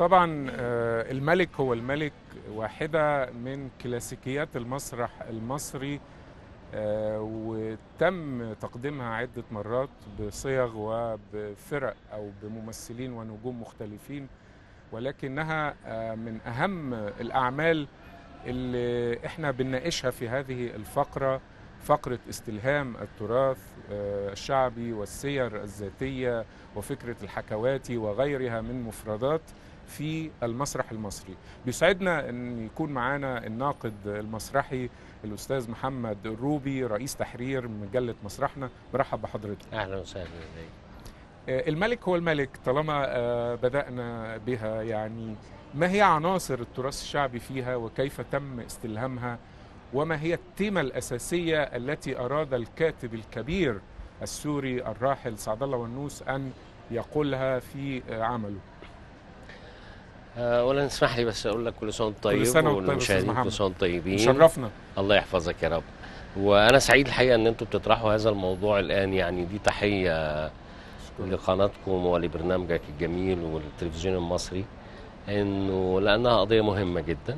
طبعا آه، الملك هو الملك واحدة من كلاسيكيات المسرح المصري آه، وتم تقديمها عدة مرات بصيغ وبفرق أو بممثلين ونجوم مختلفين ولكنها آه، من أهم الأعمال اللي احنا بنناقشها في هذه الفقرة فقرة استلهام التراث آه، الشعبي والسير الذاتية وفكرة الحكواتي وغيرها من مفردات في المسرح المصري بيسعدنا ان يكون معانا الناقد المسرحي الاستاذ محمد الروبي رئيس تحرير مجله مسرحنا برحب بحضرتك اهلا وسهلا بيك آه، الملك هو الملك طالما آه، بدانا بها يعني ما هي عناصر التراث الشعبي فيها وكيف تم استلهامها وما هي التيمة الأساسية التي أراد الكاتب الكبير السوري الراحل سعد الله ونوس أن يقولها في آه، عمله آه، اولا اسمح لي بس اقول لك كل سنه وانت طيب سنة وأنت طيب أستاذ والمشاهدين محمد. كل سنه وانتم طيبين شرفنا الله يحفظك يا رب وانا سعيد الحقيقه ان انتم بتطرحوا هذا الموضوع الان يعني دي تحيه لقناتكم ولبرنامجك الجميل والتلفزيون المصري انه لانها قضيه مهمه جدا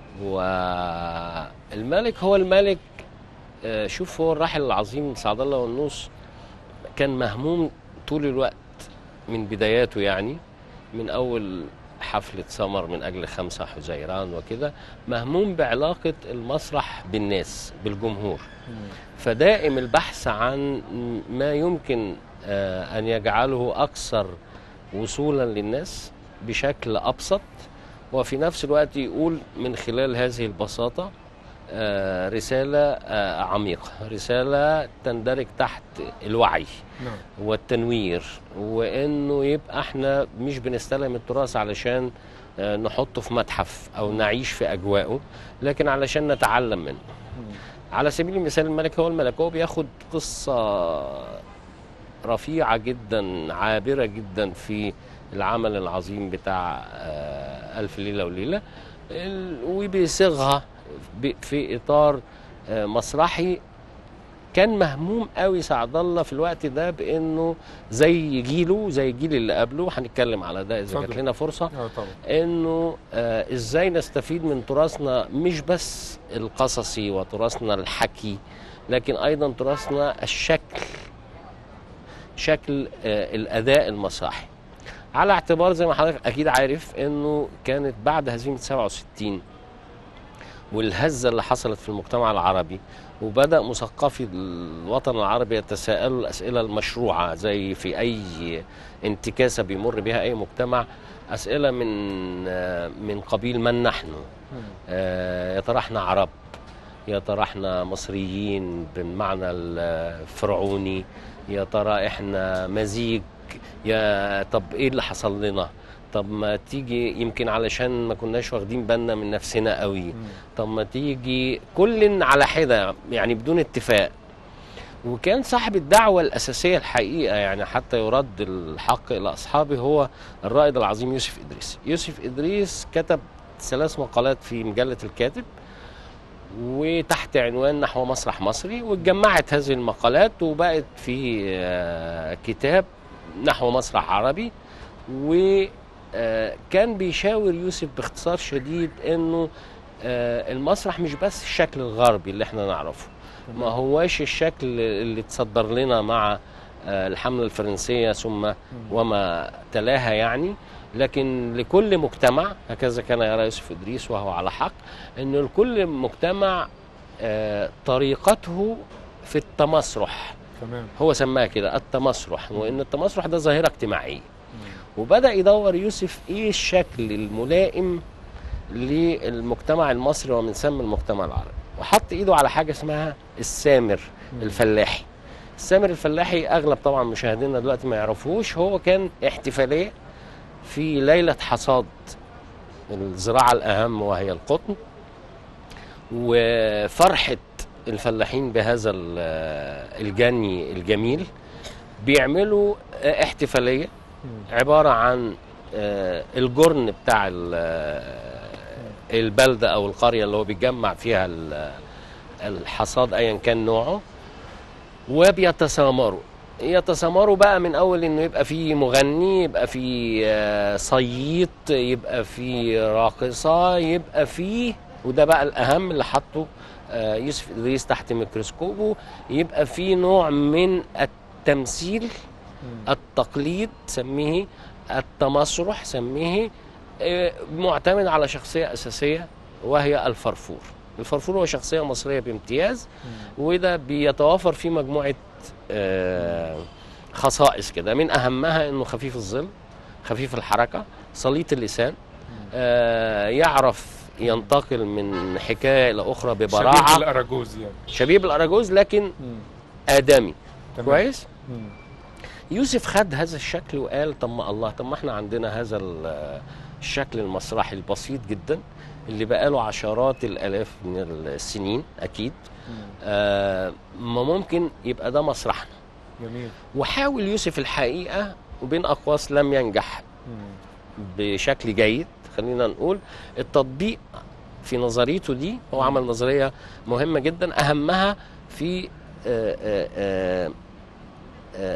والملك هو الملك آه، شوف هو الراحل العظيم سعد الله والنوس كان مهموم طول الوقت من بداياته يعني من اول حفلة سمر من أجل خمسة حزيران وكده مهموم بعلاقة المسرح بالناس بالجمهور فدائم البحث عن ما يمكن آه، أن يجعله أكثر وصولا للناس بشكل أبسط وفي نفس الوقت يقول من خلال هذه البساطة آه، رسالة آه، عميقة رسالة تندرج تحت الوعي نعم والتنوير وانه يبقى احنا مش بنستلم التراث علشان آه، نحطه في متحف او نعيش في اجواءه لكن علشان نتعلم منه على سبيل المثال الملك هو الملك هو بياخد قصة رفيعة جدا عابرة جدا في العمل العظيم بتاع آه، ألف ليلة وليلة ال- وبيصيغها ب- في إطار آه، مسرحي كان مهموم قوي سعد الله في الوقت ده بانه زي جيله زي الجيل اللي قبله هنتكلم على ده اذا جات اتفضل. لنا فرصه اه طبعا انه آه ازاي نستفيد من تراثنا مش بس القصصي وتراثنا الحكي لكن ايضا تراثنا الشكل شكل آه الاداء المسرحي على اعتبار زي ما حضرتك اكيد عارف انه كانت بعد هزيمه 67 والهزه اللي حصلت في المجتمع العربي وبدا مثقفي الوطن العربي يتساءلوا الاسئله المشروعه زي في اي انتكاسه بيمر بها اي مجتمع اسئله من آه، من قبيل من نحن آه، يا ترى احنا عرب يا ترى احنا مصريين بالمعنى الفرعوني يا ترى احنا مزيج يا طب ايه اللي حصل لنا طب ما تيجي يمكن علشان ما كناش واخدين بالنا من نفسنا قوي طب ما تيجي كل على حده يعني بدون اتفاق وكان صاحب الدعوة الأساسية الحقيقة يعني حتى يرد الحق إلى أصحابه هو الرائد العظيم يوسف إدريس يوسف إدريس كتب ثلاث مقالات في مجلة الكاتب وتحت عنوان نحو مسرح مصري واتجمعت هذه المقالات وبقت في آه، كتاب نحو مسرح عربي وكان بيشاور يوسف باختصار شديد انه آه، المسرح مش بس الشكل الغربي اللي احنا نعرفه ما هواش الشكل اللي تصدر لنا مع آه، الحملة الفرنسية ثم وما تلاها يعني لكن لكل مجتمع هكذا كان يرى يوسف إدريس وهو على حق أن لكل مجتمع آه، طريقته في التمسرح تمام هو سماها كده التمسرح وان التمسرح ده ظاهره اجتماعيه وبدا يدور يوسف ايه الشكل الملائم للمجتمع المصري ومن ثم المجتمع العربي وحط ايده على حاجه اسمها السامر الفلاحي السامر الفلاحي اغلب طبعا مشاهدينا دلوقتي ما يعرفوش هو كان احتفاليه في ليله حصاد الزراعه الاهم وهي القطن وفرحه الفلاحين بهذا ال- الجني الجميل بيعملوا احتفاليه عباره عن آه، الجرن بتاع ال- آه، البلده او القريه اللي هو بيجمع فيها ال- الحصاد ايا كان نوعه وبيتسامروا يتسامروا بقى من اول انه يبقى في مغني يبقى في آه، صييط يبقى في راقصه يبقى في وده بقى الاهم اللي حطه آه، يوسف ادريس تحت ميكروسكوبه يبقى في نوع من التمثيل التقليد سميه التمسرح سميه آه، معتمد على شخصيه اساسيه وهي الفرفور الفرفور هو شخصيه مصريه بامتياز وده بيتوافر فيه مجموعه آه، خصائص كده من اهمها انه خفيف الظل خفيف الحركه سليط اللسان آه، يعرف ينتقل من حكايه الى اخرى شبيه ببراعه الاراجوز يعني شبيب الاراجوز لكن مم. ادمي تمام. كويس مم. يوسف خد هذا الشكل وقال طب ما الله طب ما احنا عندنا هذا ال- الشكل المسرحي البسيط جدا اللي بقاله عشرات الالاف من السنين اكيد مم. آه ما ممكن يبقى ده مسرحنا جميل وحاول يوسف الحقيقه وبين اقواس لم ينجح مم. بشكل جيد خلينا نقول التطبيق في نظريته دي هو عمل نظريه مهمه جدا اهمها في آه، آه، آه، آه،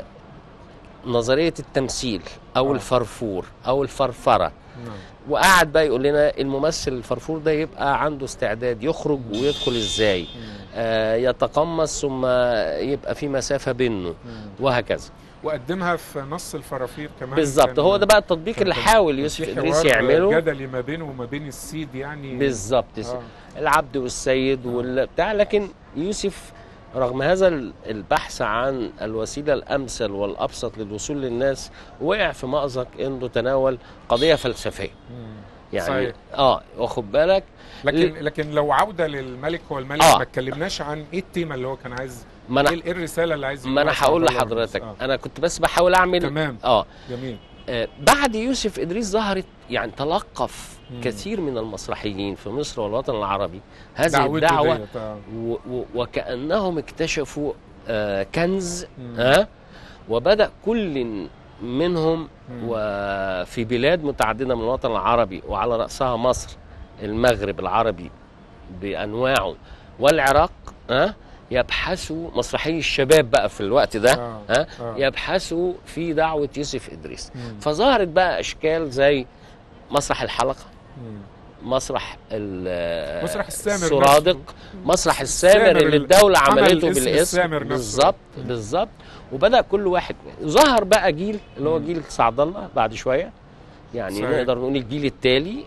نظريه التمثيل او آه. الفرفور او الفرفره نعم وقعد بقى يقول لنا الممثل الفرفور ده يبقى عنده استعداد يخرج ويدخل ازاي مم. آه، يتقمص ثم يبقى في مسافه بينه مم. وهكذا وقدمها في نص الفرافير كمان بالظبط كان- هو ده بقى التطبيق كان- اللي كان- حاول كان يوسف في ادريس حوار يعمله جدلي ما بينه وما بين السيد يعني بالظبط آه. العبد والسيد والبتاع لكن يوسف رغم هذا ال- البحث عن الوسيله الامثل والابسط للوصول للناس وقع في مأزق انه تناول قضيه فلسفيه مم. يعني صحيح. اه واخد بالك لكن لكن لو عوده للملك هو الملك آه. ما اتكلمناش عن ايه التيمه اللي هو كان عايز ما ايه انا إيه الرساله اللي عايز ما انا يقولها هقول سعد الله لحضرتك الرئيس؟ انا كنت بس بحاول اعمل تمام اه جميل آه، بعد يوسف ادريس ظهرت يعني تلقف مم. كثير من المسرحيين في مصر والوطن العربي هذه دعوته الدعوه ديت، آه. و و وكأنهم اكتشفوا آه كنز مم. ها وبدأ كل منهم مم. وفي بلاد متعددة من الوطن العربي وعلى رأسها مصر المغرب العربي بأنواعه والعراق ها يبحثوا مسرحي الشباب بقى في الوقت ده آه. ها آه. يبحثوا في دعوة يوسف إدريس مم. فظهرت بقى أشكال زي مسرح الحلقة مم. مسرح ال- مسرح السامر السرادق مسرح السامر السامر اللي ال- الدولة عمل عملته اسم بالاسم السامر نفسه. بالظبط بالظبط وبدأ كل واحد ظهر بقى جيل اللي هو مم. جيل سعد الله بعد شوية يعني صحيح. نقدر نقول الجيل التالي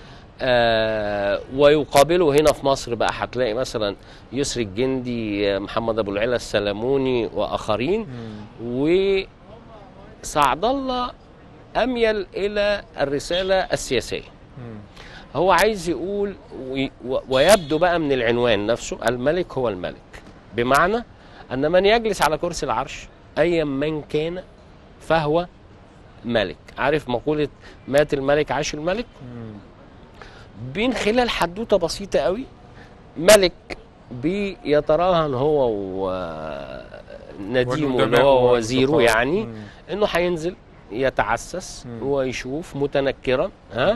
آه ويقابله هنا في مصر بقى هتلاقي مثلا يسري الجندي آه، محمد ابو العلا السلموني واخرين مم. وسعد الله اميل الى الرساله السياسيه مم. هو عايز يقول وي- و- ويبدو بقى من العنوان نفسه الملك هو الملك بمعنى ان من يجلس على كرسي العرش ايا من كان فهو ملك عارف مقولة مات الملك عاش الملك مم. من خلال حدوتة بسيطة قوي ملك بيتراهن هو ونديمه اللي والندماء هو وزيره والأصدقاء. يعني مم. انه هينزل يتعسس مم. ويشوف متنكرا ها مم.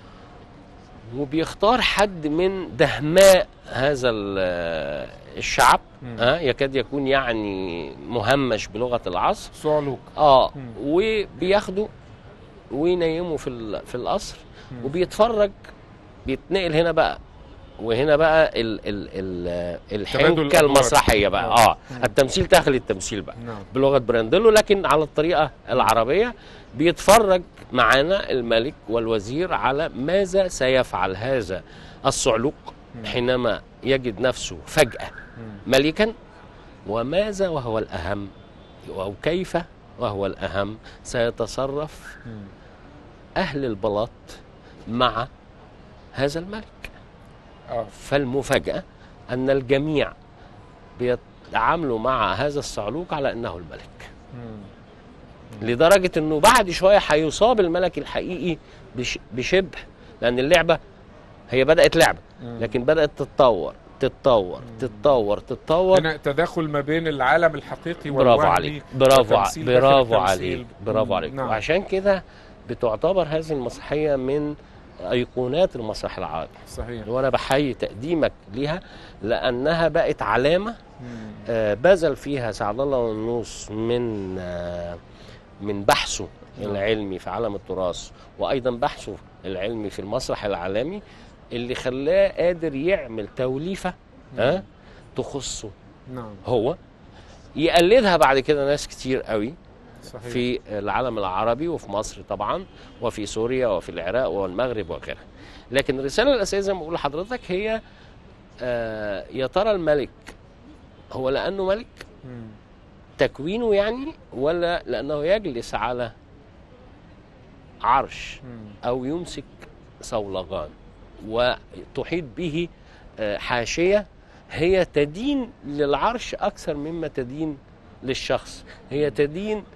وبيختار حد من دهماء هذا ال- الشعب مم. ها يكاد يكون يعني مهمش بلغه العصر صعلوك اه مم. وبياخده وينيمه في ال- في القصر مم. وبيتفرج بيتنقل هنا بقى وهنا بقى ال ال ال تبادل الحنكه الأدوار. المسرحيه بقى آه. اه مم. التمثيل داخل التمثيل بقى نعم بلغه برانديلو لكن على الطريقه العربيه بيتفرج معانا الملك والوزير على ماذا سيفعل هذا الصعلوق مم. حينما يجد نفسه فجاه مم. ملكا وماذا وهو الاهم او كيف وهو الاهم سيتصرف مم. اهل البلاط مع هذا الملك اه فالمفاجاه ان الجميع بيتعاملوا مع هذا الصعلوك على انه الملك مم. لدرجه انه بعد شويه هيصاب الملك الحقيقي بش بشبه لان اللعبه هي بدات لعبه مم. لكن بدات تتطور تتطور تتطور تتطور هنا تداخل ما بين العالم الحقيقي برافو والوهمي عليك برافو ع- والتمثيل داخل برافو التمثيل. عليك برافو مم. عليك نعم. وعشان كده بتعتبر هذه المسرحيه من ايقونات المسرح العربي صحيح وانا بحيي تقديمك ليها لانها بقت علامه مم. آه، بذل فيها سعد الله والنوس من آه، من بحثه نعم. العلمي في عالم التراث وايضا بحثه العلمي في المسرح العالمي اللي خلاه قادر يعمل توليفه ها تخصه نعم هو يقلدها بعد كده ناس كتير قوي صحيح في العالم العربي وفي مصر طبعا وفي سوريا وفي العراق والمغرب وغيرها لكن الرساله الاساسيه زي ما بقول لحضرتك هي آه، يا ترى الملك هو لانه ملك مم. تكوينه يعني ولا لانه يجلس على عرش مم. او يمسك صولغان وتحيط به آه، حاشيه هي تدين للعرش اكثر مما تدين للشخص هي تدين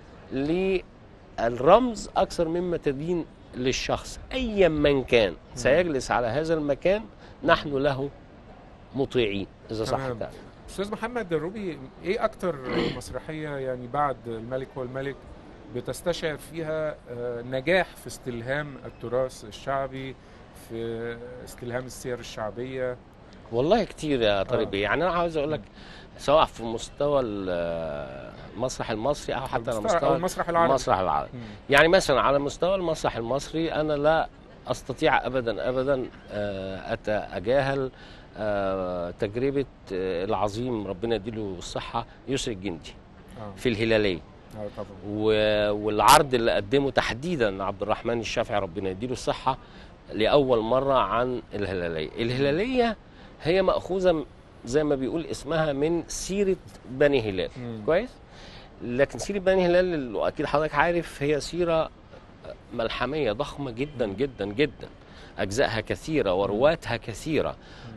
للرمز اكثر مما تدين للشخص ايا من كان سيجلس على هذا المكان نحن له مطيعين اذا صح تمام. التعبير استاذ محمد الروبي ايه اكتر مسرحيه يعني بعد الملك والملك بتستشعر فيها آه، نجاح في استلهام التراث الشعبي في استلهام السير الشعبيه والله كتير يا آه. طارق بيه يعني انا عاوز اقول لك سواء في مستوى ال- المسرح المصري او حتى على المستوى- أو مستوى المسرح العربي المسرح العربي مم. يعني مثلا على مستوى المسرح المصري انا لا استطيع ابدا ابدا آه، اتجاهل آه، تجربه آه، العظيم ربنا يديله الصحه يسري الجندي اه في الهلاليه آه، طبعا و- والعرض اللي قدمه تحديدا عبد الرحمن الشافعي ربنا يديله الصحه لاول مره عن الهلاليه الهلاليه هي ماخوذه م- زي ما بيقول اسمها من سيره بني هلال مم. كويس لكن سيره بني هلال اللي اكيد حضرتك عارف هي سيره ملحميه ضخمه جدا جدا جدا اجزائها كثيره ورواتها كثيره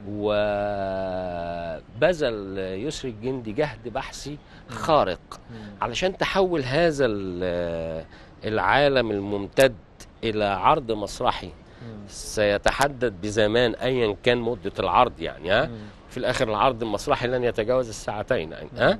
وبذل يسري الجندي جهد بحثي خارق مم. علشان تحول هذا ال- العالم الممتد الى عرض مسرحي مم. سيتحدد بزمان ايا كان مده العرض يعني ها مم. في الاخر العرض المسرحي لن يتجاوز الساعتين يعني ها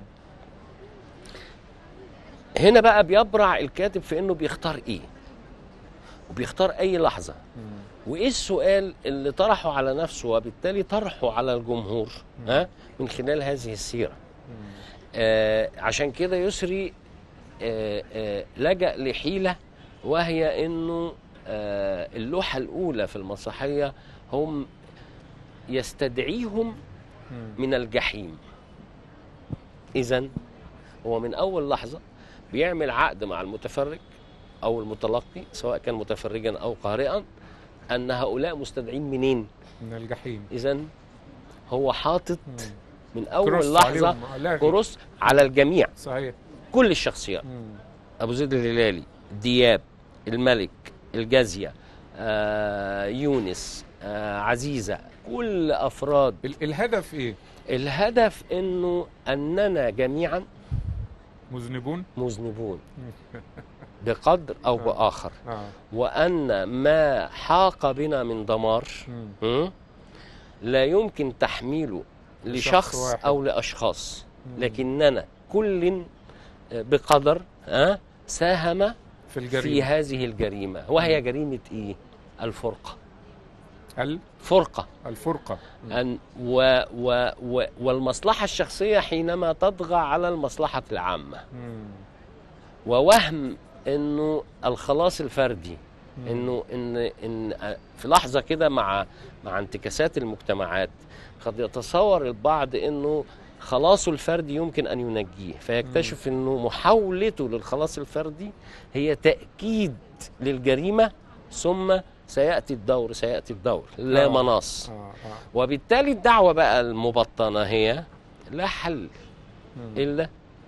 هنا بقى بيبرع الكاتب في انه بيختار ايه وبيختار اي لحظه مم. وايه السؤال اللي طرحه على نفسه وبالتالي طرحه على الجمهور ها من خلال هذه السيره مم. آه عشان كده يسري آه آه لجأ لحيلة وهي انه آه اللوحة الأولى في المسرحية هم يستدعيهم مم. من الجحيم إذا هو من أول لحظة بيعمل عقد مع المتفرج أو المتلقي سواء كان متفرجا أو قارئا أن هؤلاء مستدعين منين؟ من الجحيم إذا هو حاطط مم. من أول كروس لحظة عليهم. آه، لا، كروس على الجميع صحيح كل الشخصيات مم. ابو زيد الهلالي دياب الملك الجازيه آه يونس آه عزيزه كل افراد ال- الهدف ايه الهدف انه اننا جميعا مذنبون مذنبون بقدر او آه. باخر اه وان ما حاق بنا من دمار مم. م? لا يمكن تحميله لشخص لشخص واحد. او لاشخاص مم. لكننا كل بقدر ها ساهم في الجريمه في هذه الجريمة وهي جريمة إيه؟ الفرقة ال- فرقة الفرقه مم. أن و و و والمصلحة الشخصية حينما تطغى على المصلحة العامة مم. ووهم إنه الخلاص الفردي مم. إنه إن إن في لحظة كده مع مع انتكاسات المجتمعات قد يتصور البعض إنه خلاصه الفردي يمكن أن ينجيه فيكتشف إنه محاولته للخلاص الفردي هي تأكيد للجريمة ثم سيأتي الدور سيأتي الدور لا آه. مناص اه اه وبالتالي الدعوة بقى المبطنة هي لا حل مم. إلا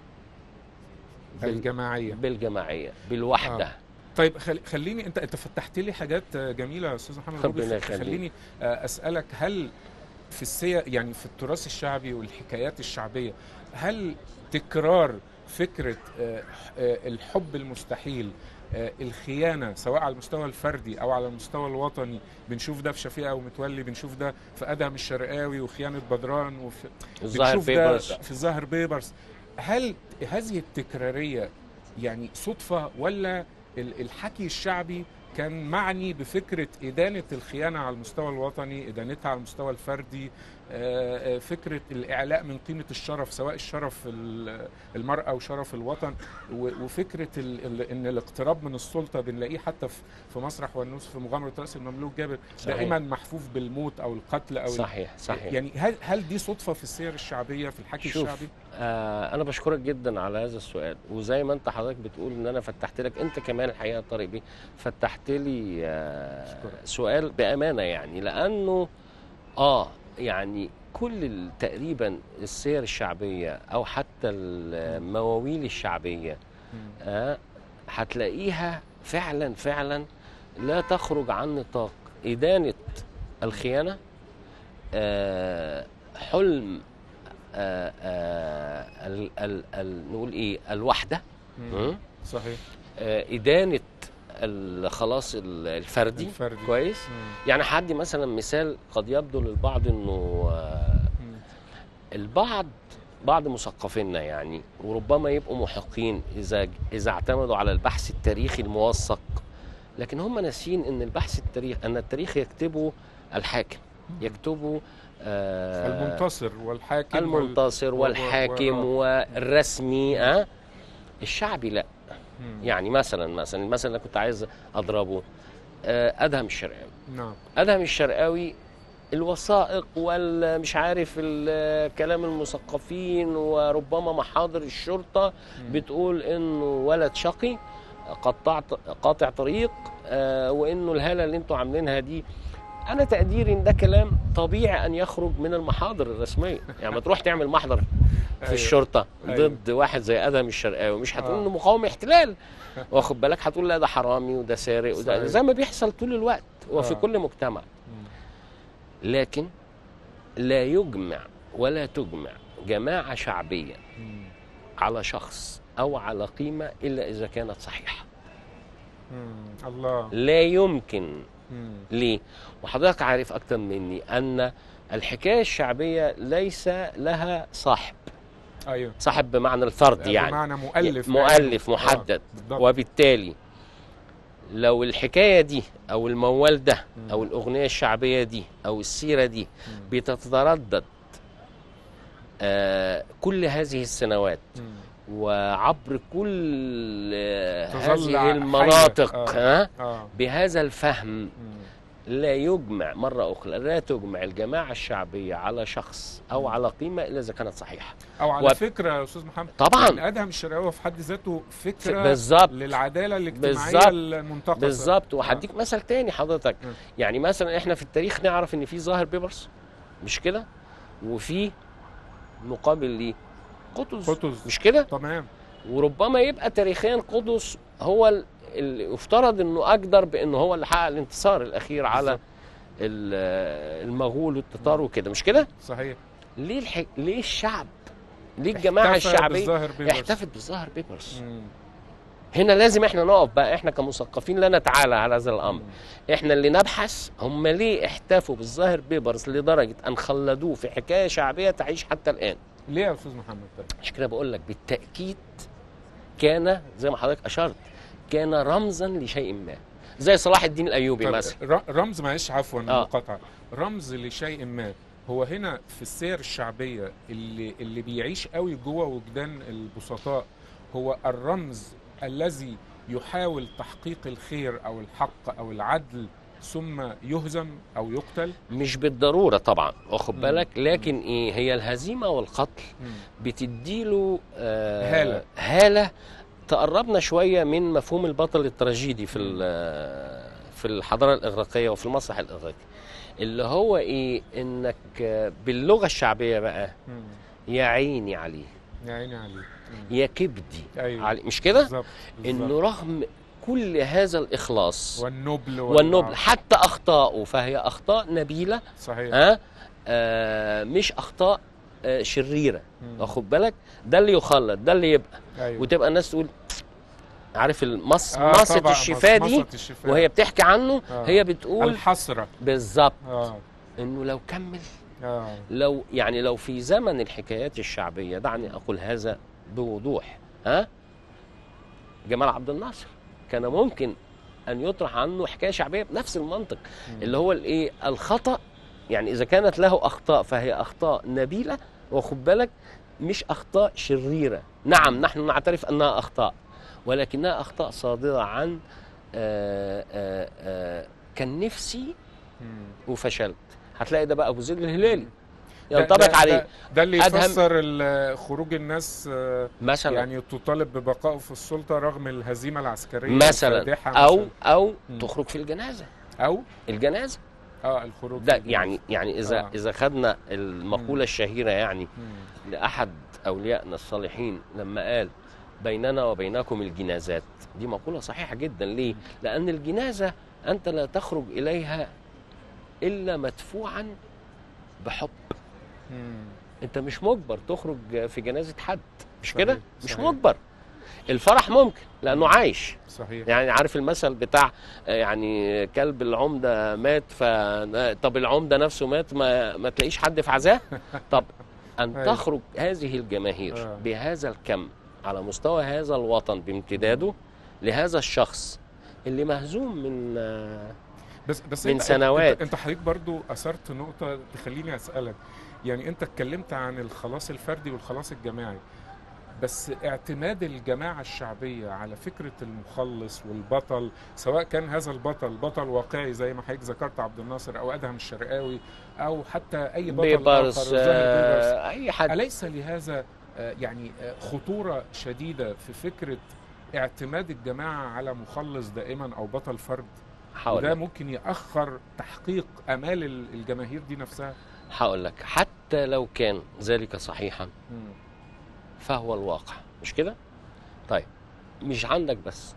بال- الجماعيه بالجماعية بالوحدة آه. طيب خل... خليني انت انت فتحت لي حاجات آه، جميله يا استاذ محمد ربنا روبي. يخليك. خليني آه، اسالك هل في السيا يعني في التراث الشعبي والحكايات الشعبيه هل تكرار فكره آه، آه، الحب المستحيل آه، الخيانه سواء على المستوى الفردي او على المستوى الوطني بنشوف ده في شفيقه ومتولي بنشوف ده في ادهم الشرقاوي وخيانه بدران وفي الظاهر بنشوف ده بيبرز في الظاهر بيبرز هل هذه التكراريه يعني صدفه ولا ال- الحكي الشعبي كان معني بفكره ادانه الخيانه على المستوى الوطني ادانتها على المستوى الفردي آه، آه، فكره الاعلاء من قيمه الشرف سواء الشرف ال- المراه وشرف الوطن و- وفكره ال- ال- ان الاقتراب من السلطه بنلاقيه حتى في في مسرح والنوس في مغامره راس المملوك جابر صحيح. دائما محفوف بالموت او القتل او صحيح صحيح يعني هل هل دي صدفه في السير الشعبيه في الحكي شوف، الشعبي؟ آه انا بشكرك جدا على هذا السؤال وزي ما انت حضرتك بتقول ان انا فتحت لك انت كمان الحقيقه يا طارق بيه فتحت لي آه أشكرك. سؤال بامانه يعني لانه اه يعني كل ال- تقريبا السير الشعبيه او حتى المواويل الشعبيه آه هتلاقيها فعلا فعلا لا تخرج عن نطاق إدانة الخيانة آه حلم آه آه ال ال ال نقول إيه الوحدة مم. صحيح آه إدانة ال- خلاص ال- الفردي الفردي. كويس مم. يعني هدي مثلا مثال قد يبدو للبعض انه آه مم. البعض بعض مثقفينا يعني وربما يبقوا محقين اذا اذا اعتمدوا على البحث التاريخي الموثق لكن هم ناسيين ان البحث التاريخ ان التاريخ يكتبه الحاكم يكتبه آه المنتصر والحاكم وال- المنتصر و- و- والحاكم و- والرسمي آه الشعبي لا مم. يعني مثلا مثلا المثل اللي كنت عايز اضربه آه ادهم الشرقاوي نعم ادهم الشرقاوي الوثائق والمش عارف ال- كلام المثقفين وربما محاضر الشرطه مم. بتقول انه ولد شقي قطع قاطع طريق آه، وانه الهاله اللي انتوا عاملينها دي انا تقديري ان ده كلام طبيعي ان يخرج من المحاضر الرسميه يعني ما تروح تعمل محضر في أيوة. الشرطه أيوة. ضد واحد زي ادهم الشرقاوي مش هتقول آه. انه مقاوم احتلال واخد بالك هتقول لا ده حرامي وده سارق وده صحيح. زي ما بيحصل طول الوقت وفي آه. كل مجتمع مم. لكن لا يجمع ولا تجمع جماعه شعبيه مم. على شخص او على قيمه الا اذا كانت صحيحه مم. الله لا يمكن مم. ليه وحضرتك عارف اكتر مني ان الحكايه الشعبيه ليس لها صاحب ايوه صاحب بمعنى الفرد يعني بمعنى مؤلف مؤلف آه، محدد بالضبط. وبالتالي لو الحكايه دي او الموال ده مم. او الاغنيه الشعبيه دي او السيره دي مم. بتتردد آه كل هذه السنوات مم. وعبر كل آه تظل هذه حية. المناطق آه. آه. اه بهذا الفهم مم. لا يجمع مرة أخرى لا تجمع الجماعة الشعبية على شخص أو مم. على قيمة إلا إذا كانت صحيحة او على و- فكره يا استاذ محمد طبعا يعني ادهم الشرقاوي في حد ذاته فكره بالظبط للعداله الاجتماعيه بالظبط. المنتقصه بالظبط وهديك مثل تاني حضرتك مم. يعني مثلا احنا في التاريخ نعرف ان في ظاهر بيبرس مش كده وفي مقابل ليه قطز قطز مش كده تمام وربما يبقى تاريخيا قطز هو ال- اللي يفترض انه اقدر بانه هو اللي حقق الانتصار الاخير على بالظبط. ال- المغول والتتار وكده مش كده صحيح ليه الح... ليه الشعب ليه الجماعه احتفى الشعبيه بالظاهر بيبرس. احتفت بالظاهر بيبرس مم. هنا لازم احنا نقف بقى احنا كمثقفين لا نتعالى على هذا الامر مم. احنا اللي نبحث هم ليه احتفوا بالظاهر بيبرس لدرجه ان خلدوه في حكايه شعبيه تعيش حتى الان ليه يا استاذ محمد طيب؟ عشان كده بقول لك بالتاكيد كان زي ما حضرتك اشرت كان رمزا لشيء ما زي صلاح الدين الايوبي طب مثلا ر- رمز معلش عفوا آه. مقاطعه رمز لشيء ما هو هنا في السير الشعبيه اللي اللي بيعيش قوي جوه وجدان البسطاء هو الرمز الذي يحاول تحقيق الخير او الحق او العدل ثم يهزم او يقتل مش بالضروره طبعا واخد مم. بالك لكن ايه هي الهزيمه والقتل بتديله آه هالة. هاله تقربنا شويه من مفهوم البطل التراجيدي في ال- في الحضاره الاغريقيه وفي المسرح الاغريقي اللي هو ايه انك آه، باللغه الشعبيه بقى مم. يا عيني عليه يا عيني عليه مم. يا كبدي ايوه عليه مش كده بالظبط بالظبط. انه رغم كل هذا الاخلاص والنبل والنبل حتى اخطائه فهي اخطاء نبيله صحيح ها آه مش اخطاء آه شريره مم. واخد بالك ده اللي يخلد ده اللي يبقى ايوه وتبقى الناس تقول عارف المص آه، مصة طبعاً، الشفاه دي مصة الشفاه. وهي بتحكي عنه آه. هي بتقول الحسره بالظبط اه انه لو كمل اه لو يعني لو في زمن الحكايات الشعبيه دعني اقول هذا بوضوح ها جمال عبد الناصر كان ممكن ان يطرح عنه حكايه شعبيه بنفس المنطق مم. اللي هو الايه الخطا يعني اذا كانت له اخطاء فهي اخطاء نبيله وخد بالك مش اخطاء شريره نعم نحن نعترف انها اخطاء ولكنها اخطاء صادره عن آآ آآ آآ كان نفسي مم. وفشلت هتلاقي ده بقى ابو زيد الهلالي ده- ينطبق ده- عليه ده, ده اللي أدهم- يفسر ال- خروج الناس آه، مثلا يعني تطالب ببقائه في السلطه رغم الهزيمه العسكريه مثلا الفادحة او مثلاً. او مم. تخرج في الجنازه او الجنازه اه الخروج ده في الجنازة. يعني يعني اذا آه. اذا خدنا المقوله الشهيره يعني مم. لاحد اوليائنا الصالحين لما قال بيننا وبينكم الجنازات دي مقوله صحيحه جدا ليه لان الجنازه انت لا تخرج اليها الا مدفوعا بحب مم. انت مش مجبر تخرج في جنازه حد مش صحيح، كده مش صحيح. مجبر الفرح ممكن لانه عايش صحيح يعني عارف المثل بتاع آه، يعني كلب العمده مات ف طب العمده نفسه مات ما, ما تلاقيش حد في عزاه طب ان أيوة. تخرج هذه الجماهير آه. بهذا الكم على مستوى هذا الوطن بامتداده لهذا الشخص اللي مهزوم من آه، بس بس من أنت- سنوات. انت, انت حضرتك برضو اثرت نقطه تخليني اسالك يعني انت اتكلمت عن الخلاص الفردي والخلاص الجماعي بس اعتماد الجماعة الشعبية على فكرة المخلص والبطل سواء كان هذا البطل بطل واقعي زي ما حضرتك ذكرت عبد الناصر أو أدهم الشرقاوي أو حتى أي بطل بيبرس آخر زاهر بيبرس آه، اي حد أليس لهذا آه، يعني آه، خطورة شديدة في فكرة اعتماد الجماعة على مخلص دائما أو بطل فرد هقول وده لك ممكن يأخر تحقيق آمال ال- الجماهير دي نفسها هقول لك حتى لو كان ذلك صحيحا مم. فهو الواقع مش كده طيب مش عندك بس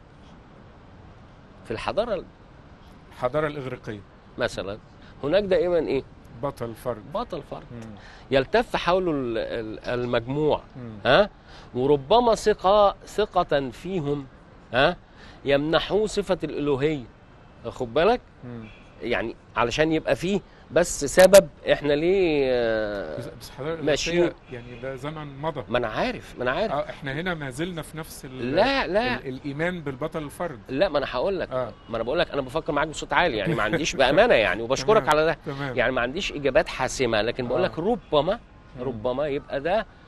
في الحضاره الحضارة الإغريقية مثلا هناك دائما ايه بطل فرد بطل فرد مم. يلتف حوله ال- ال- المجموع مم. ها وربما ثقة ثقة فيهم ها يمنحوه صفة الألوهية خد بالك مم. يعني علشان يبقى فيه بس سبب احنا ليه آه، بس بس الحضارة ماشيين. الإغريقية يعني ده زمن مضى ما انا عارف ما انا عارف اه احنا هنا ما زلنا في نفس ال لا لا ال الإيمان بالبطل الفرد لا ما انا هقول لك اه ما انا بقول لك انا بفكر معاك بصوت عالي يعني ما عنديش بامانه يعني وبشكرك تمام. على ده تمام يعني ما عنديش اجابات حاسمه لكن بقول آه. لك ربما مم. ربما يبقى ده آم،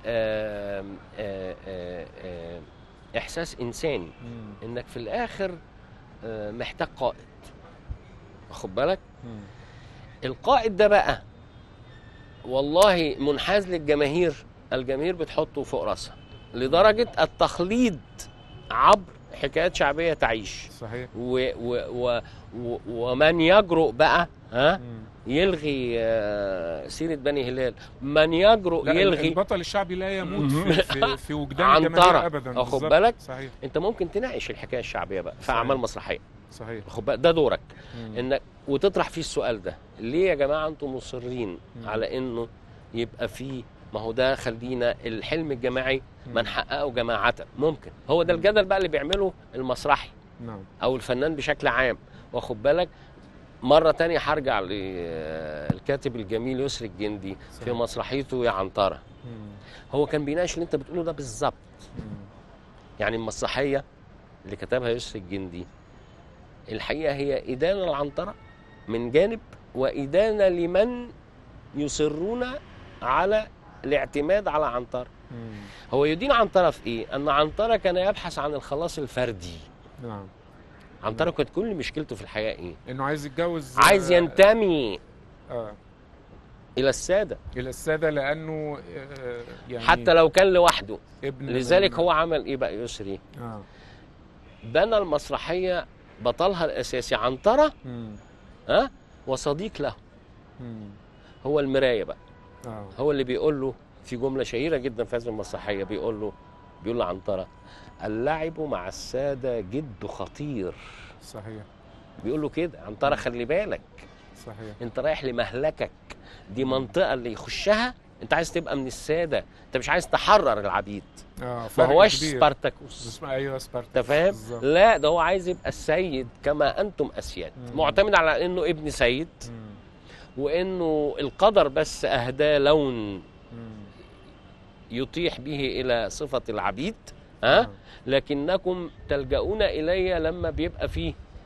آه، آه، آه، احساس انساني مم. انك في الاخر آه، محتاج قائد واخد بالك مم. القائد ده بقى والله منحاز للجماهير الجماهير بتحطه فوق راسها لدرجه التخليد عبر حكايات شعبيه تعيش صحيح و و و و ومن يجرؤ بقى ها مم. يلغي آه، سيره بني هلال من يجرؤ لا يلغي البطل الشعبي لا يموت مم. في, في, في وجدان عنترة. الجماهير ابدا واخد بالظبط. بالك؟ صحيح انت ممكن تناقش الحكايه الشعبيه بقى في صحيح. اعمال مسرحيه صحيح واخد بالك؟ ده دورك مم. انك وتطرح فيه السؤال ده ليه يا جماعه انتم مصرين مم. على انه يبقى فيه ما هو ده خلينا الحلم الجماعي ما مم. نحققه جماعه ممكن هو ده مم. الجدل بقى اللي بيعمله المسرحي نعم او الفنان بشكل عام واخد بالك مرة تانية هرجع للكاتب الجميل يسري الجندي في صحيح. مسرحيته يا عنترة مم. هو كان بيناقش اللي انت بتقوله ده بالظبط مم. يعني المسرحية اللي كتبها يسري الجندي الحقيقة هي إدانة العنترة من جانب وإدانة لمن يصرون على الاعتماد على عنترة مم. هو يدين عنترة في إيه؟ أن عنترة كان يبحث عن الخلاص الفردي نعم عنترة كانت كل مشكلته في الحياة إيه؟ انه عايز يتجوز عايز آه، ينتمي اه إلى السادة الى الساده لانه آه، يعني حتى لو كان لوحده ابن لذلك من- هو عمل إيه بقى يسري؟ اه بنى المسرحية بطلها الأساسي عنترة مم. ها وصديق له مم. هو المراية بقى اه هو اللي بيقول له في جملة شهيرة جدا في هذه المسرحية بيقول له بيقول له عنترة اللعب مع السادة جد خطير صحيح بيقول له كده عنترة خلي بالك صحيح انت رايح لمهلكك دي منطقة اللي يخشها انت عايز تبقى من السادة انت مش عايز تحرر العبيد اه ما فرق هوش كبير. سبارتاكوس اسمه ايوه سبارتا انت فاهم بالظبط. لا ده هو عايز يبقى السيد كما انتم اسياد مم. معتمد على انه ابن سيد مم. وانه القدر بس اهداه لون مم. يطيح به الى صفه العبيد ها آه. لكنكم تلجؤون الي لما بيبقى فيه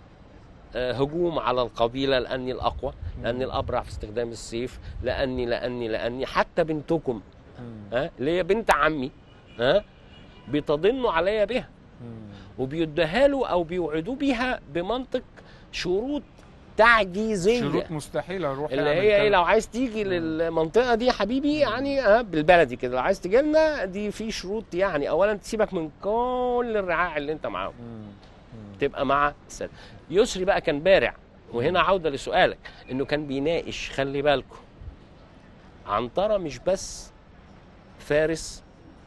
آه، هجوم على القبيله لاني الاقوى لاني مم. الابرع في استخدام السيف لاني لاني لاني حتى بنتكم مم. ها اللي هي بنت عمي ها بيتضنوا عليا بها مم. وبيديها له او بيوعدوه بيها بمنطق شروط تعجيزيه شروط مستحيله اروح اللي أعمل هي ايه كذا. لو عايز تيجي للمنطقه دي يا حبيبي يعني ها بالبلدي كده لو عايز تيجي لنا دي في شروط يعني اولا تسيبك من كل الرعاع اللي انت معاهم مم. مم. تبقى مع السد يسري بقى كان بارع وهنا عوده لسؤالك انه كان بيناقش خلي بالكم عنترة مش بس فارس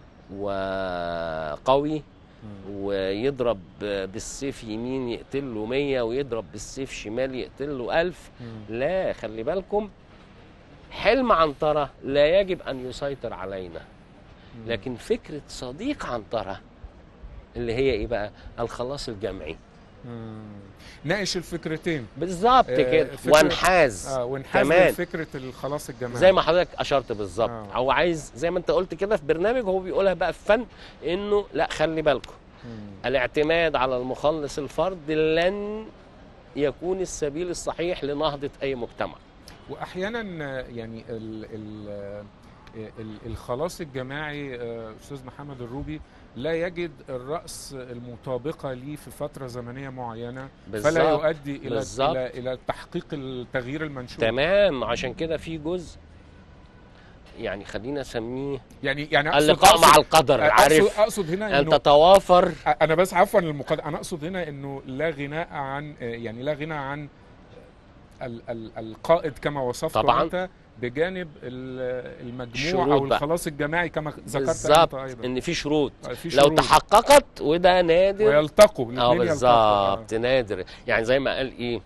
وقوي مم. ويضرب بالسيف يمين يقتل له 100 ويضرب بالسيف شمال يقتل له 1000 مم. لا خلي بالكم حلم عنترة لا يجب أن يسيطر علينا مم. لكن فكرة صديق عنترة اللي هي إيه بقى الخلاص الجمعي مم. ناقش الفكرتين بالظبط آه، كده فكرة- وانحاز اه ونحاز كمان. فكره الخلاص الجماعي زي ما حضرتك اشرت بالظبط آه. هو عايز زي ما انت قلت كده في برنامج هو بيقولها بقى في فن انه لا خلي بالكم مم. الاعتماد على المخلص الفرد لن يكون السبيل الصحيح لنهضة أي مجتمع واحيانا آه، يعني ال ال آه، ال- الخلاص الجماعي آه، استاذ محمد الروبي لا يجد الراس المطابقه ليه في فتره زمنيه معينه فلا بالظبط يؤدي الى بالظبط. الى الى تحقيق التغيير المنشود تمام عشان كده في جزء يعني خلينا نسميه يعني يعني أقصد اللقاء مع أقصد القدر أقصد, عارف اقصد هنا أن انه تتوافر انا بس عفوا المقاد انا اقصد هنا انه لا غناء عن يعني لا غنى عن ال ال القائد كما وصفته طبعاً. انت بجانب ال- المجموع الشروط او بقى. الخلاص الجماعي كما ذكرت انت بالظبط ايضا ان في شروط في لو شروط تحققت وده نادر ويلتقوا اه الاثنين يلتقوا بالظبط نادر يعني زي ما قال ايه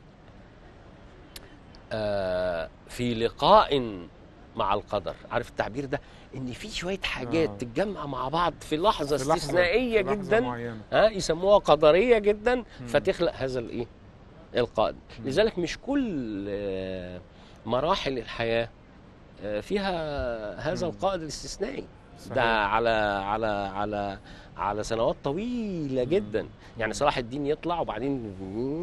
آه في لقاء مع القدر عارف التعبير ده ان في شويه حاجات آه. تتجمع مع بعض في لحظه في لحظة- استثنائيه في لحظة جدا معينة. ها يسموها قدريه جدا مم. فتخلق هذا الايه القائد مم. لذلك مش كل آه، مراحل الحياه آه، فيها هذا مم. القائد الاستثنائي صحيح. ده على على على على سنوات طويله مم. جدا يعني صلاح الدين يطلع وبعدين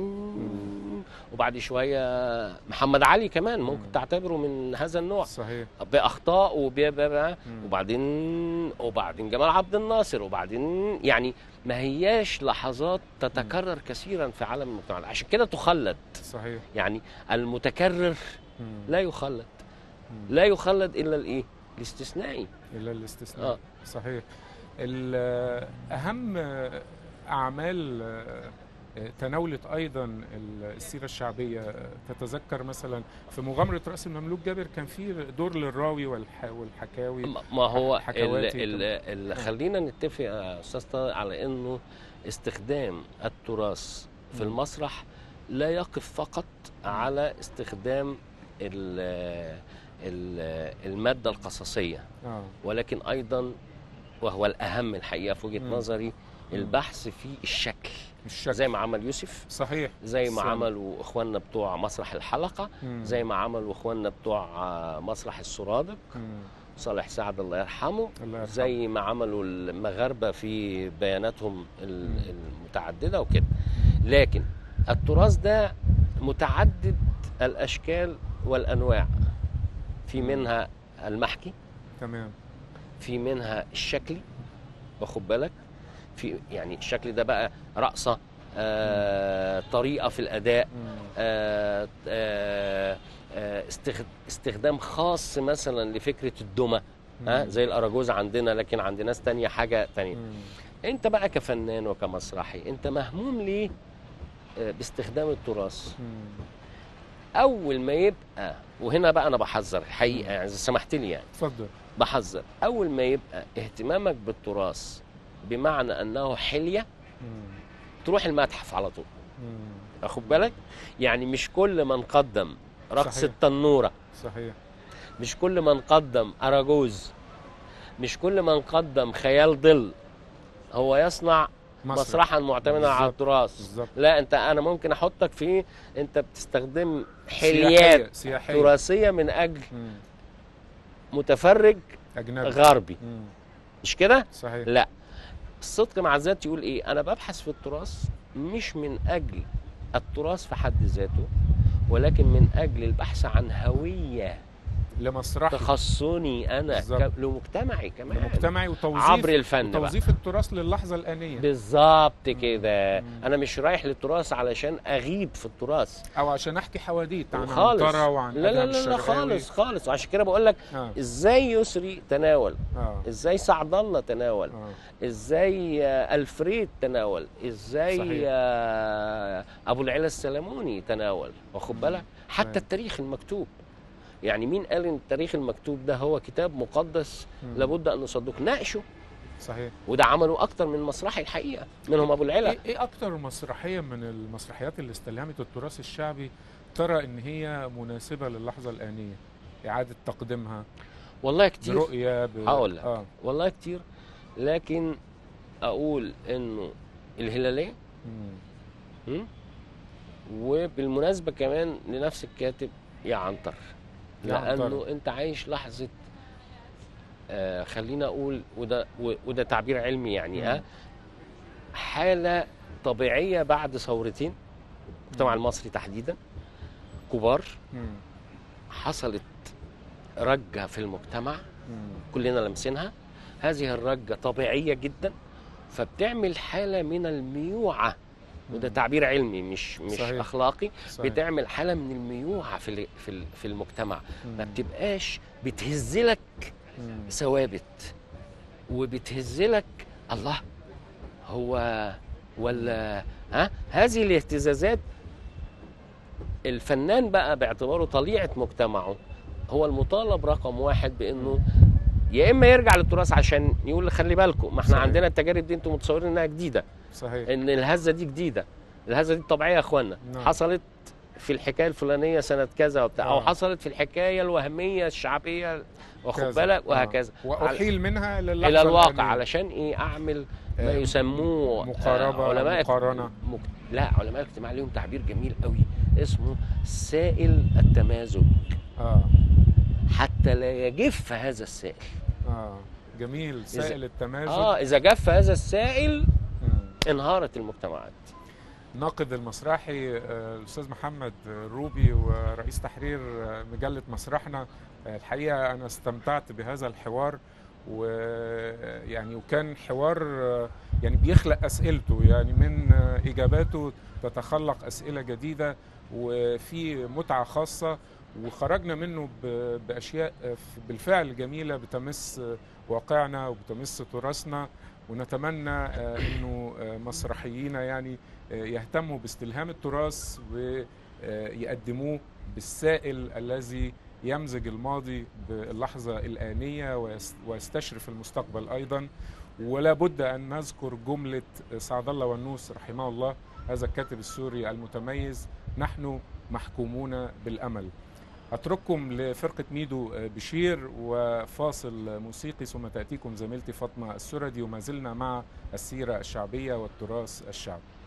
وبعد شويه محمد علي كمان ممكن مم. تعتبره من هذا النوع صحيح باخطاء وب مم. وبعدين وبعدين جمال عبد الناصر وبعدين يعني ما هياش لحظات تتكرر كثيرا في عالم المجتمع عشان كده تخلد صحيح يعني المتكرر مم. لا يخلد مم. لا يخلد الا الايه الاستثنائي الا الاستثناء آه. صحيح ال- اهم اعمال تناولت ايضا السيره الشعبيه تتذكر مثلا في مغامره راس المملوك جابر كان في دور للراوي والح والحكاوي ما- ما هو ال حكواتي ال ال خلينا نتفق يا استاذ طارق على انه استخدام التراث في مم. المسرح لا يقف فقط على استخدام ال ال الماده القصصيه اه ولكن ايضا وهو الاهم الحقيقه في وجهه مم. نظري البحث في الشكل الشكل زي ما عمل يوسف صحيح زي ما سام. عملوا اخواننا بتوع مسرح الحلقه مم. زي ما عملوا اخواننا بتوع آه، مسرح السرادق مم. صالح سعد الله يرحمه الله يرحمه. زي ما عملوا المغاربه في بياناتهم ال- المتعدده وكده لكن التراث ده متعدد الاشكال والانواع في منها المحكي تمام في منها الشكلي واخد بالك في يعني الشكل ده بقى رقصه آه طريقه في الاداء مم. آه آه آه استخ- استخدام خاص مثلا لفكره الدمى ها مم. زي الاراجوز عندنا لكن عند ناس تانية حاجه تانية مم. انت بقى كفنان وكمسرحي انت مهموم ليه آه، باستخدام التراث مم. اول ما يبقى وهنا بقى انا بحذر الحقيقه يعني اذا سمحت لي يعني اتفضل بحذر اول ما يبقى اهتمامك بالتراث بمعنى انه حليه مم. تروح المتحف على طول مم. واخد بالك يعني مش كل من قدم رقص صحيح. التنوره صحيح مش كل من قدم اراجوز مش كل من قدم خيال ظل هو يصنع مسرح. مسرحا معتمدا على بالظبط. التراث بالظبط لا انت انا ممكن احطك في انت بتستخدم سياحية- حليات سياحيه تراثيه من اجل مم. متفرج اجنبي غربي مم. مش كده صحيح لا الصدق مع الذات يقول ايه انا ببحث في التراث مش من اجل التراث في حد ذاته ولكن من اجل البحث عن هويه لمسرحي تخصني انا بالظبط. ك- لمجتمعي كمان مجتمعي وتوظيف عبر الفن بقى. وتوظيف التراث للحظه الانيه بالظبط كده مم. انا مش رايح للتراث علشان اغيب في التراث او عشان احكي حواديت عن خالص عنترة وعن لا لا أدهم لا, لا الشرقاوي. خالص خالص وعشان كده بقول لك اه ازاي يسري تناول اه ازاي سعد الله تناول اه ازاي آه، الفريد تناول ازاي صحيح. آه، ابو العلا السلموني تناول واخد مم. بالك حتى تمام. التاريخ المكتوب يعني مين قال ان التاريخ المكتوب ده هو كتاب مقدس مم. لابد ان نصدقه ناقشه صحيح وده عملوا اكتر من مسرحي الحقيقه منهم ابو العلا ايه ايه اكتر مسرحيه من المسرحيات اللي استلهمت التراث الشعبي ترى ان هي مناسبه للحظه الانيه اعاده تقديمها والله كتير برؤيه ب... هقول لك. اه والله كتير لكن اقول انه الهلاليه مم. م? وبالمناسبه كمان لنفس الكاتب يا عنتر يا عنتر. لانه انت عايش لحظه آه خلينا اقول وده و- وده تعبير علمي يعني مم. اه حاله طبيعيه بعد ثورتين المجتمع مم. المصري تحديدا كبار مم. حصلت رجه في المجتمع مم. كلنا لامسينها هذه الرجه طبيعيه جدا فبتعمل حاله من الميوعه وده مم. تعبير علمي مش مش صحيح. اخلاقي صحيح. بتعمل حاله من الميوعه في ال- في ال- في المجتمع ما مم. بتبقاش بتهزلك مم. ثوابت وبتهزلك الله هو ولا ها هذه الاهتزازات الفنان بقى باعتباره طليعه مجتمعه هو المطالب رقم واحد بانه يا اما يرجع للتراث عشان يقول خلي بالكم ما احنا صحيح. عندنا التجارب دي انتم متصورين انها جديده صحيح ان الهزه دي جديده الهزه دي طبيعيه يا اخوانا نعم. حصلت في الحكايه الفلانيه سنه كذا وبتاع او آه. حصلت في الحكايه الوهميه الشعبيه واخد كذا. بالك آه. وهكذا واحيل منها للحظه الى الواقع الآنية. علشان ايه اعمل ما آه، يسموه مقاربة آه، علماء مقارنة. مك... لا علماء الاجتماع لهم تعبير جميل قوي اسمه سائل التمازج اه حتى لا يجف هذا السائل اه جميل سائل التمازج اه اذا جف هذا السائل مم. انهارت المجتمعات ناقد المسرحي آه، الاستاذ محمد روبي ورئيس تحرير آه، مجله مسرحنا آه، الحقيقه انا استمتعت بهذا الحوار ويعني وكان حوار آه، يعني بيخلق اسئلته يعني من آه، اجاباته تتخلق اسئله جديده وفي متعه خاصه وخرجنا منه ب- باشياء آه، ف- بالفعل جميله بتمس آه، واقعنا وبتمس تراثنا ونتمنى آه، انه آه، مسرحيينا يعني آه، يهتموا باستلهام التراث ويقدموه بالسائل الذي يمزج الماضي باللحظة الآنية ويس- ويستشرف المستقبل أيضا ولا بد أن نذكر جملة سعد الله والنوس رحمه الله هذا الكاتب السوري المتميز نحن محكومون بالأمل أترككم لفرقة ميدو بشير وفاصل موسيقي ثم تأتيكم زميلتي فاطمة السردي وما زلنا مع السيرة الشعبية والتراث الشعبي